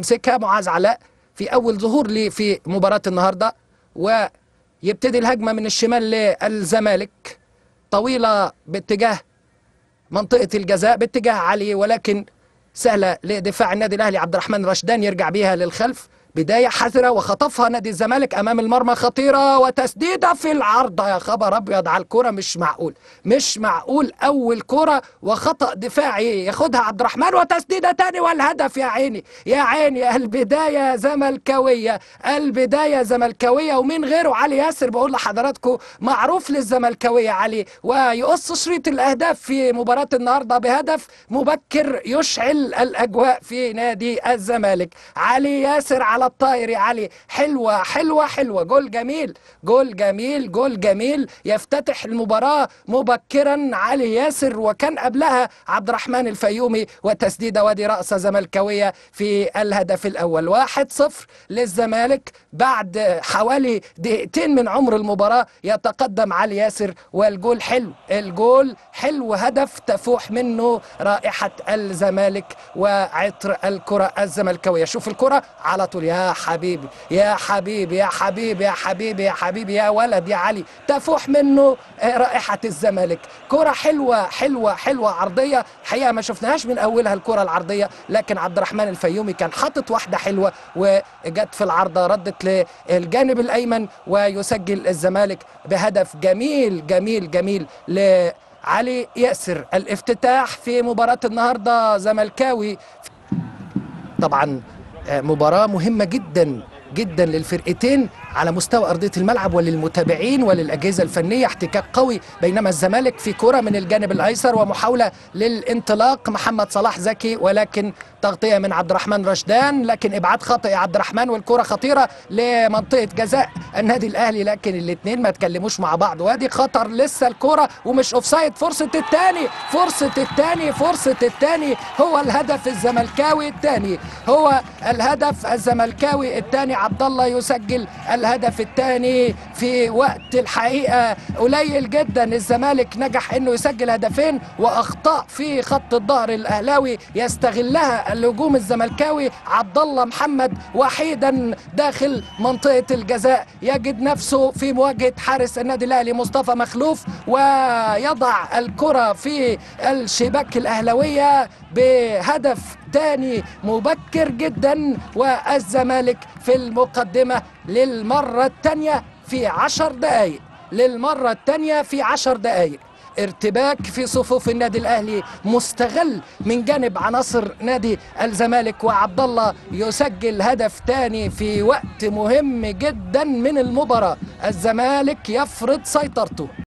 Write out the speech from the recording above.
مسكها معاذ علاء في اول ظهور لي في مباراه النهارده ويبتدي الهجمه من الشمال للزمالك طويله باتجاه منطقه الجزاء باتجاه علي ولكن سهله لدفاع النادي الاهلي عبد الرحمن رشدان يرجع بيها للخلف بدايه حذره وخطفها نادي الزمالك امام المرمى خطيره وتسديده في العارضه يا خبر ابيض على الكره مش معقول مش معقول اول كره وخطا دفاعي ياخدها عبد الرحمن وتسديده تاني والهدف يا عيني يا عيني البدايه زملكاويه البدايه زملكاويه ومين غيره علي ياسر بقول لحضراتكم معروف للزملكاويه علي ويقص شريط الاهداف في مباراه النهارده بهدف مبكر يشعل الاجواء في نادي الزمالك علي ياسر على الطاير يا علي حلوة حلوة حلوة جول جميل جول جميل جول جميل يفتتح المباراة مبكرا علي ياسر وكان قبلها عبد الرحمن الفيومي وتسديدة وادي رأسة زملكاوية في الهدف الأول واحد صفر للزمالك بعد حوالي دقيقتين من عمر المباراة يتقدم علي ياسر والجول حلو الجول حلو هدف تفوح منه رائحة الزمالك وعطر الكرة الزملكاوية شوف الكرة على طول يا حبيبي يا حبيبي يا حبيبي يا حبيبي يا حبيبي يا ولد يا علي تفوح منه رائحة الزمالك كرة حلوة حلوة حلوة عرضية الحقيقة ما شفناهاش من أولها الكرة العرضية لكن عبد الرحمن الفيومي كان حاطط واحدة حلوة وجت في العارضة ردت للجانب الأيمن ويسجل الزمالك بهدف جميل جميل جميل ل علي ياسر الافتتاح في مباراة النهاردة زملكاوي طبعا مباراة مهمة جدا جدا للفرقتين على مستوى أرضية الملعب وللمتابعين وللأجهزة الفنية احتكاك قوي بينما الزمالك في كرة من الجانب الأيسر ومحاولة للانطلاق محمد صلاح زكي ولكن تغطية من عبد الرحمن رشدان لكن إبعاد خاطئ عبد الرحمن والكرة خطيرة لمنطقة جزاء النادي الأهلي لكن الاثنين ما تكلموش مع بعض وادي خطر لسه الكرة ومش أوفسايد فرصة الثاني فرصة الثاني فرصة الثاني هو الهدف الزملكاوي الثاني هو الهدف الزملكاوي الثاني عبد الله يسجل الهدف الثاني في وقت الحقيقه قليل جدا الزمالك نجح انه يسجل هدفين واخطاء في خط الظهر الاهلاوي يستغلها الهجوم الزملكاوي عبد الله محمد وحيدا داخل منطقه الجزاء يجد نفسه في مواجهه حارس النادي الاهلي مصطفى مخلوف ويضع الكره في الشباك الاهلاويه بهدف ثاني مبكر جدا والزمالك في المقدمة للمرة الثانية في عشر دقايق للمرة الثانية في عشر دقايق ارتباك في صفوف النادي الاهلي مستغل من جانب عناصر نادي الزمالك وعبد الله يسجل هدف ثاني في وقت مهم جدا من المباراه الزمالك يفرض سيطرته